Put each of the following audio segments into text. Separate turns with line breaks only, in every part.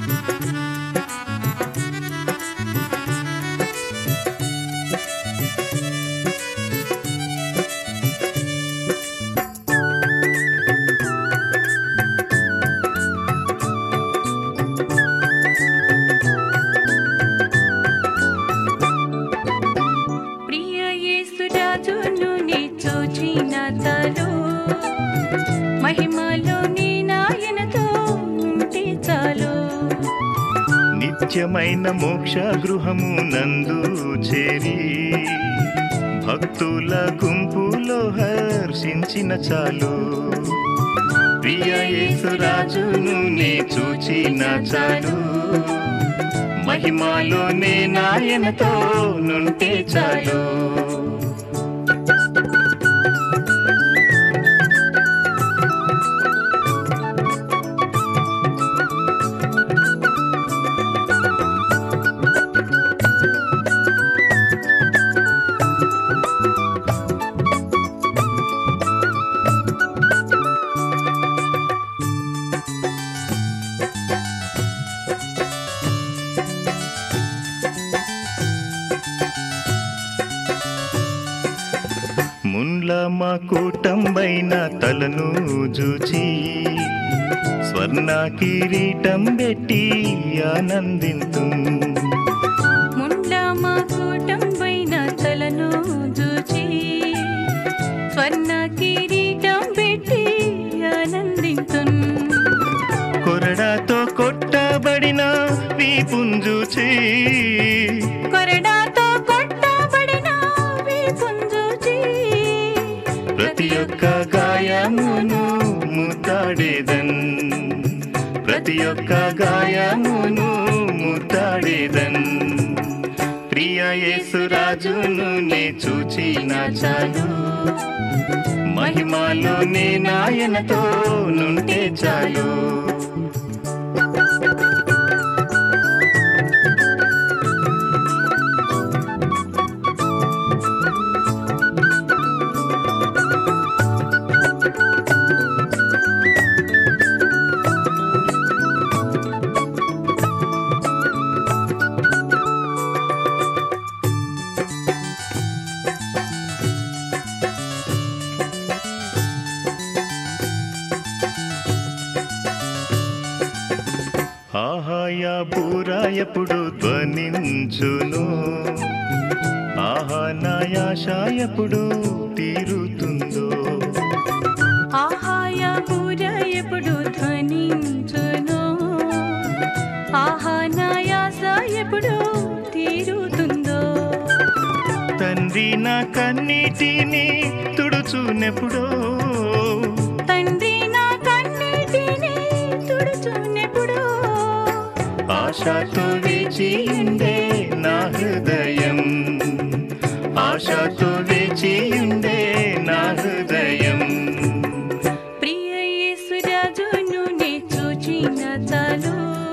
ప్రియ యేసురాజును నీ చూచిన చాలు మహిమలో నీ నాయనతో ఉంటే చాలు
నిత్యమైన మోక్ష గృహము నందు చేరి భక్తుల గుంపులో హర్షించిన చాలు ప్రియ యేసురాజును నే చూచిన చాలు మహిమాలోనే నాయనతో నుంటే చాలు ముండ్ల మా కూటంబైన తలను జూచి స్వర్ణ కిరీటం పెట్టి ఆనందింతు
ముండ్ల మా కూటంబైన తలను చూచి స్వర్ణ కిరీటం పెట్టి ఆనందింతున్
కొరడాతో కొట్టబడిన వీపుంజుచి
కొరడాతో కొట్టబడిన వీపుంజూచి
ప్రతి ఒక్క గాయమును ముద్దాడేదన్ ప్రతి ఒక్క గాయమును ముద్దాడేదన్ ప్రియ యేసురాజును నే చూచిన చాలు మహిమాలోనే నాయనతో నుంటే చాలు ఆహాయ బూర ఎప్పుడు ధ్వనించును ఆహా నాయాశ ఎప్పుడు తీరుతుందో
ఆహాయ పూర ఎప్పుడు ధ్వనించును ఆహా నాయాస ఎప్పుడు తీరుతుందో
తండ్రి నా కన్నీటిని తుడుచునెప్పుడో
తండ్రి నా కన్నీటిని తుడుచునెప్పుడు
ఆశతో వేచి ఉండే నా హృదయం ఆశతో వేచి ఉండే నా హృదయం
ప్రియ యేసురాజును నే చూచిన చాలు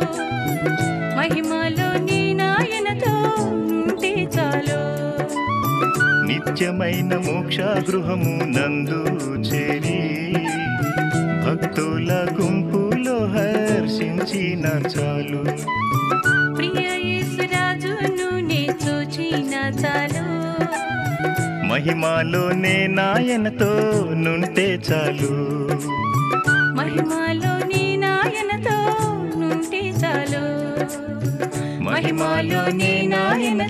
మహిమలో నీ నాయనతో ఉంటే చాలు
నిత్యమైన మోక్ష గృహము నందు చేరి భక్తుల గుంపులో హర్షించిన చాలు
ప్రియ యేసురాజును నే చూచిన చాలు
మహిమాలోనే నాయనతో నుంటే చాలు
మహిమలో నీ నాయనతో నుంటే చాలు
మహిమాలోనే నాయన